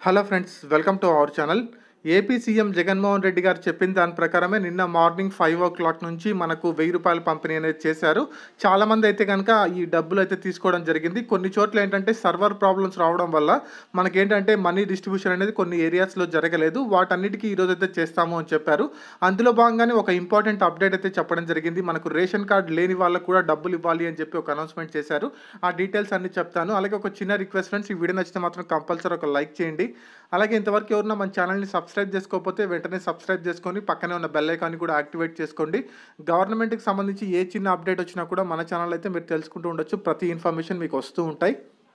hello friends welcome to our channel AP CM Jaganmohan Reddy గారు చెప్పిన దాని ప్రకారమే నిన్న మార్నింగ్ ఫైవ్ ఓ క్లాక్ నుంచి మనకు వెయ్యి రూపాయల పంపిణీ అనేది చేశారు చాలామంది అయితే కనుక ఈ డబ్బులు అయితే తీసుకోవడం జరిగింది కొన్ని చోట్ల ఏంటంటే సర్వర్ ప్రాబ్లమ్స్ రావడం వల్ల మనకేంటంటే మనీ డిస్ట్రిబ్యూషన్ అనేది కొన్ని ఏరియాస్లో జరగలేదు వాటన్నిటికీ ఈరోజు అయితే చేస్తాము అని చెప్పారు అందులో భాగంగానే ఒక ఇంపార్టెంట్ అప్డేట్ అయితే చెప్పడం జరిగింది మనకు రేషన్ కార్డ్ లేని వాళ్ళకు కూడా డబ్బులు ఇవ్వాలి అని చెప్పి ఒక అనౌన్స్మెంట్ చేశారు ఆ డీటెయిల్స్ అన్ని చెప్తాను అలాగే ఒక చిన్న రిక్వెస్ట్ ఫ్రెండ్స్ ఈ వీడియో నచ్చితే మాత్రం కంపల్సరీ ఒక లైక్ చేయండి అలాగే ఇంతవరకు ఎవరన్నా మన ఛానల్ని సబ్స్క్రైబ్ చేసుకోకపోతే వెంటనే సబ్స్క్రైబ్ చేసుకొని పక్కనే ఉన్న బెల్ ఐకాన్ని కూడా యాక్టివేట్ చేసుకోండి గవర్నమెంట్కి సంబంధించి ఏ చిన్న అప్డేట్ వచ్చినా కూడా మన ఛానల్ అయితే మీరు తెలుసుకుంటూ ఉండొచ్చు ప్రతి ఇన్ఫర్మేషన్ మీకు వస్తూ ఉంటాయి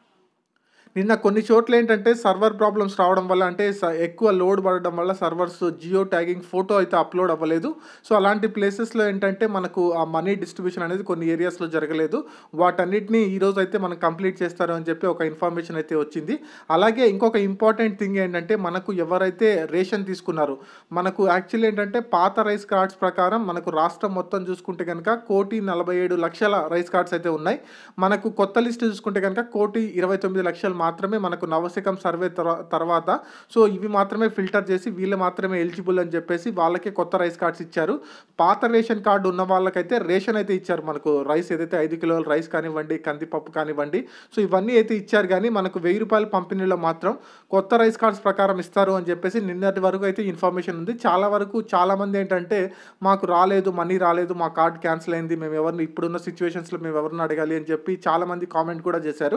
నిన్న కొన్ని చోట్ల ఏంటంటే సర్వర్ ప్రాబ్లమ్స్ రావడం వల్ల అంటే స- ఎక్కువ లోడ్ పడడం వల్ల సర్వర్స్ జియో ట్యాగింగ్ ఫోటో అయితే అప్లోడ్ అవ్వలేదు సో అలాంటి ప్లేసెస్లో ఏంటంటే మనకు ఆ మనీ డిస్ట్రిబ్యూషన్ అనేది కొన్ని ఏరియాస్లో జరగలేదు వాటన్నిటిని ఈరోజు అయితే మనం కంప్లీట్ చేస్తారు అని చెప్పి ఒక ఇన్ఫర్మేషన్ అయితే వచ్చింది అలాగే ఇంకొక ఇంపార్టెంట్ థింగ్ ఏంటంటే మనకు ఎవరైతే రేషన్ తీసుకున్నారో మనకు యాక్చువల్లీ ఏంటంటే పాత రైస్ కార్డ్స్ ప్రకారం మనకు రాష్ట్రం మొత్తం చూసుకుంటే కనుక కోటి నలభై ఏడు లక్షల రైస్ కార్డ్స్ అయితే ఉన్నాయి మనకు కొత్త లిస్ట్ చూసుకుంటే కనుక కోటి ఇరవై తొమ్మిది లక్షలు మాత్రమే మనకు నవశకం సర్వే తర్వా- తర్వాత సో ఇవి మాత్రమే ఫిల్టర్ చేసి వీళ్ళు మాత్రమే ఎలిజిబుల్ అని చెప్పేసి వాళ్ళకే కొత్త రైస్ కార్డ్స్ ఇచ్చారు పాత రేషన్ కార్డు ఉన్న వాళ్ళకైతే రేషన్ అయితే ఇచ్చారు మనకు రైస్ ఏదైతే ఐదు కిలోల రైస్ కానివ్వండి కందిపప్పు కానివ్వండి సో ఇవన్నీ అయితే ఇచ్చారు కానీ మనకు వెయ్యి రూపాయల పంపిణీలో మాత్రం కొత్త రైస్ కార్డ్స్ ప్రకారం ఇస్తారు అని చెప్పేసి నిన్నటి వరకు అయితే ఇన్ఫర్మేషన్ ఉంది చాలా వరకు చాలా మంది ఏంటంటే మాకు రాలేదు మనీ రాలేదు మా కార్డ్ క్యాన్సిల్ అయింది మేము ఎవరిని ఇప్పుడున్న సిచ్యువేషన్స్లో మేము ఎవరిని అడగాలి అని చెప్పి చాలా మంది కామెంట్ కూడా చేశారు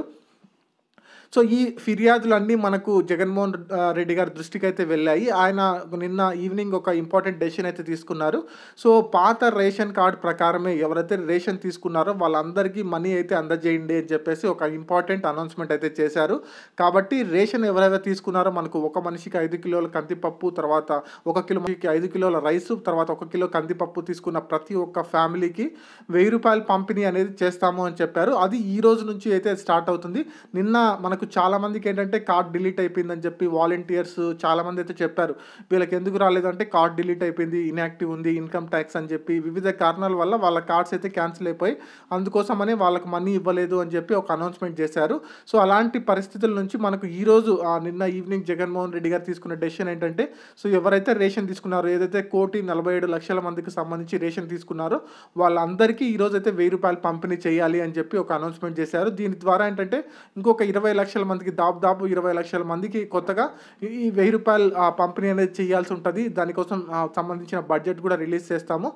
సో ఈ ఫిర్యాదులన్నీ మనకు జగన్మోహన్ ఆ, రెడ్డి గారి దృష్టికి అయితే వెళ్ళాయి ఆయన నిన్న ఈవినింగ్ ఒక ఇంపార్టెంట్ డెసిషన్ అయితే తీసుకున్నారు సో పాత రేషన్ కార్డ్ ప్రకారమే ఎవరైతే రేషన్ తీసుకున్నారో వాళ్ళందరికీ మనీ అయితే అందజేయండి అని చెప్పేసి ఒక ఇంపార్టెంట్ అనౌన్స్మెంట్ అయితే చేశారు కాబట్టి రేషన్ ఎవరైతే తీసుకున్నారో మనకు ఒక మనిషికి ఐదు కిలోల కందిపప్పు తర్వాత ఒక కిలో మనిషికి ఐదు కిలోల రైస్ తర్వాత ఒక కిలో కందిపప్పు తీసుకున్న ప్రతి ఒక్క ఫ్యామిలీకి వెయ్యి రూపాయల పంపిణీ అనేది చేస్తాము అని చెప్పారు అది ఈ రోజు నుంచి అయితే స్టార్ట్ అవుతుంది నిన్న మనకు చాలా మందికి ఏంటంటే కార్డ్ డిలీట్ అయిపోయిందని చెప్పి వాలంటీర్స్ చాలా మంది అయితే చెప్పారు వీళ్ళకి ఎందుకు రాలేదంటే కార్డ్ డిలీట్ అయిపోయింది ఇన్యాక్టివ్ ఉంది ఇన్కమ్ ట్యాక్స్ అని చెప్పి వివిధ కారణాల వల్ల వాళ్ళ కార్డ్స్ అయితే క్యాన్సిల్ అయిపోయి అందుకోసమనే వాళ్ళకి మనీ ఇవ్వలేదు అని చెప్పి ఒక అనౌన్స్మెంట్ చేశారు సో అలాంటి పరిస్థితుల నుంచి మనకు ఈ రోజు ఆ, నిన్న ఈవినింగ్ జగన్మోహన్ రెడ్డి గారు తీసుకున్న డెసిషన్ ఏంటంటే సో ఎవరైతే రేషన్ తీసుకున్నారో ఏదైతే కోటి నలభై ఏడు లక్షల మందికి సంబంధించి రేషన్ తీసుకున్నారో వాళ్ళందరికీ ఈ రోజు అయితే వెయ్యి రూపాయలు పంపిణీ చేయాలి అని చెప్పి ఒక అనౌన్స్మెంట్ చేశారు దీని ద్వారా ఏంటంటే ఇంకొక ఇరవై లక్షల మందికి దాదాపు ఇరవై లక్షల మందికి కొత్తగా ఈ ఈ వెయ్యి రూపాయలు ఆ, పంపిణీ అనేది చేయాల్సి ఉంటుంది దానికోసం ఆ, సంబంధించిన బడ్జెట్ కూడా రిలీజ్ చేస్తాము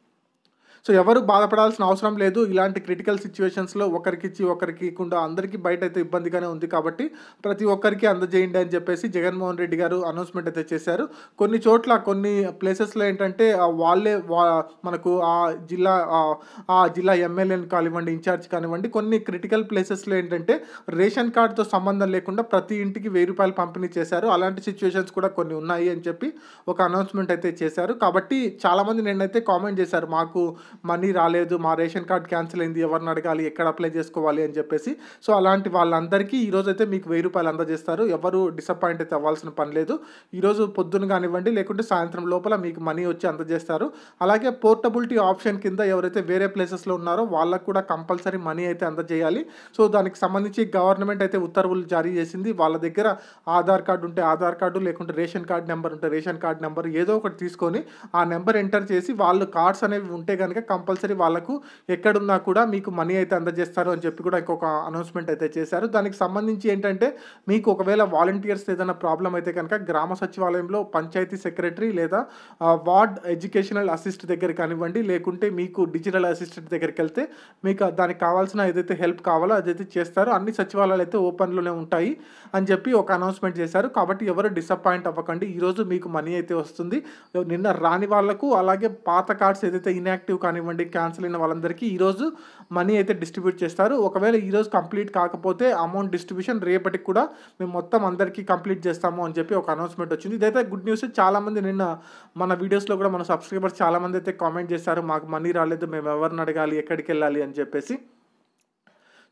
సో ఎవరు బాధపడాల్సిన అవసరం లేదు ఇలాంటి క్రిటికల్ సిచ్యువేషన్స్లో ఒకరికి ఇచ్చి ఒకరికి ఇవ్వకుండా అందరికీ బయట అయితే ఇబ్బందిగానే ఉంది కాబట్టి ప్రతి ఒక్కరికి అందజేయండి అని చెప్పేసి జగన్మోహన్ రెడ్డి గారు అనౌన్స్మెంట్ అయితే చేశారు కొన్ని చోట్ల కొన్ని ప్లేసెస్లో ఏంటంటే ఆ వాళ్ళే వా మనకు ఆ జిల్లా ఆ- ఆ జిల్లా ఎమ్మెల్యేని కానివ్వండి ఇన్ఛార్జ్ కానివ్వండి కొన్ని క్రిటికల్ ప్లేసెస్లో ఏంటంటే రేషన్ కార్డుతో సంబంధం లేకుండా ప్రతి ఇంటికి వెయ్యి రూపాయలు పంపిణీ చేశారు అలాంటి సిచ్యువేషన్స్ కూడా కొన్ని ఉన్నాయి అని చెప్పి ఒక అనౌన్స్మెంట్ అయితే చేశారు కాబట్టి చాలామంది నిన్నైతే కామెంట్ చేశారు మాకు మనీ రాలేదు మా రేషన్ కార్డ్ క్యాన్సిల్ అయింది ఎవరిని అడగాలి ఎక్కడ అప్లై చేసుకోవాలి అని చెప్పేసి సో అలాంటి వాళ్ళందరికీ ఈరోజు అయితే మీకు వెయ్యి రూపాయలు అందజేస్తారు ఎవరు డిసప్పాయింట్ అయితే అవ్వాల్సిన పని లేదు ఈరోజు పొద్దున కానివ్వండి లేకుంటే సాయంత్రం లోపల మీకు మనీ వచ్చి అందజేస్తారు అలాగే పోర్టబిలిటీ ఆప్షన్ కింద ఎవరైతే వేరే ప్లేసెస్లో ఉన్నారో వాళ్ళకు కూడా కంపల్సరీ మనీ అయితే అందజేయాలి సో దానికి సంబంధించి గవర్నమెంట్ అయితే ఉత్తర్వులు జారీ చేసింది వాళ్ళ దగ్గర ఆధార్ కార్డు ఉంటే ఆధార్ కార్డు లేకుంటే రేషన్ కార్డు నెంబర్ ఉంటే రేషన్ కార్డు నెంబర్ ఏదో ఒకటి తీసుకొని ఆ నెంబర్ ఎంటర్ చేసి వాళ్ళు కార్డ్స్ అనేవి ఉంటే కనుక కంపల్సరీ వాళ్ళకు ఎక్కడున్నా కూడా మీకు మనీ అయితే అందజేస్తారు అని చెప్పి కూడా ఇంకొక అనౌన్స్మెంట్ అయితే చేశారు దానికి సంబంధించి ఏంటంటే మీకు ఒకవేళ వాలంటీర్స్ ఏదైనా ప్రాబ్లం అయితే కనుక గ్రామ సచివాలయంలో పంచాయతీ సెక్రటరీ లేదా ఆ, వార్డ్ ఎడ్యుకేషనల్ అసిస్ట్ దగ్గర కానివ్వండి లేకుంటే మీకు డిజిటల్ అసిస్టెంట్ దగ్గరికి వెళ్తే మీకు దానికి కావాల్సిన ఏదైతే హెల్ప్ కావాలో అదైతే చేస్తారో అన్ని సచివాలయాలు అయితే ఓపెన్లోనే ఉంటాయి అని చెప్పి ఒక అనౌన్స్మెంట్ చేశారు కాబట్టి ఎవరు డిసప్పాయింట్ అవ్వకండి ఈరోజు మీకు మనీ అయితే వస్తుంది నిన్న రాని వాళ్ళకు అలాగే పాత కార్డ్స్ ఏదైతే ఇన్యాక్టివ్ కానివ్వండి క్యాన్సిల్ అయిన వాళ్ళందరికీ ఈరోజు మనీ అయితే డిస్ట్రిబ్యూట్ చేస్తారు ఒకవేళ ఈరోజు కంప్లీట్ కాకపోతే అమౌంట్ డిస్ట్రిబ్యూషన్ రేపటికి కూడా మేము మొత్తం అందరికీ కంప్లీట్ చేస్తాము అని చెప్పి ఒక అనౌన్స్మెంట్ వచ్చింది ఇదైతే గుడ్ న్యూస్ చాలామంది నిన్న మన వీడియోస్లో కూడా మన సబ్స్క్రైబర్స్ చాలామంది అయితే కామెంట్ చేశారు మాకు మనీ రాలేదు మేము ఎవరిని అడగాలి ఎక్కడికి వెళ్ళాలి అని చెప్పేసి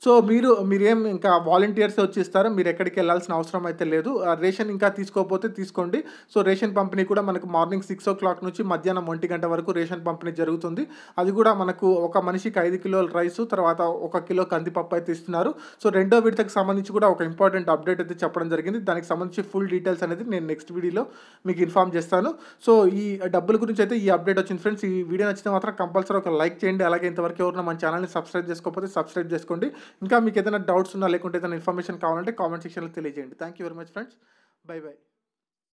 సో మీరు మీరేం ఇంకా వాలంటీర్స్ వచ్చి ఇస్తారు మీరు ఎక్కడికి వెళ్ళాల్సిన అవసరం అయితే లేదు ఆ రేషన్ ఇంకా తీసుకోకపోతే తీసుకోండి సో రేషన్ పంపిణీ కూడా మనకు మార్నింగ్ సిక్స్ ఓ క్లాక్ నుంచి మధ్యాహ్నం ఒంటి గంట వరకు రేషన్ పంపిణీ జరుగుతుంది అది కూడా మనకు ఒక మనిషికి ఐదు కిలోల రైస్ తర్వాత ఒక కిలో కందిపప్పు అయితే ఇస్తున్నారు సో రెండో విడతకు సంబంధించి కూడా ఒక ఇంపార్టెంట్ అప్డేట్ అయితే చెప్పడం జరిగింది దానికి సంబంధించి ఫుల్ డీటెయిల్స్ అనేది నేను నెక్స్ట్ వీడియోలో మీకు ఇన్ఫామ్ చేస్తాను సో ఈ డబ్బుల గురించి అయితే ఈ అప్డేట్ వచ్చింది ఫ్రెండ్స్ ఈ వీడియో నచ్చితే మాత్రం కంపల్సరీ ఒక లైక్ చేయండి అలాగే ఇంతవరకు ఎవరైనా మన ఛానల్ని సబ్స్క్రైబ్ చేసుకోకపోతే సబ్స్క్రైబ్ చేసుకోండి ఇంకా మీకు ఏదైనా డౌట్స్ ఉన్నా లేకుంటే ఏదైనా ఇన్ఫర్మేషన్ కావాలంటే కామెంట్ సెక్షన్లో తెలియజేయండి thank you very much friends bye by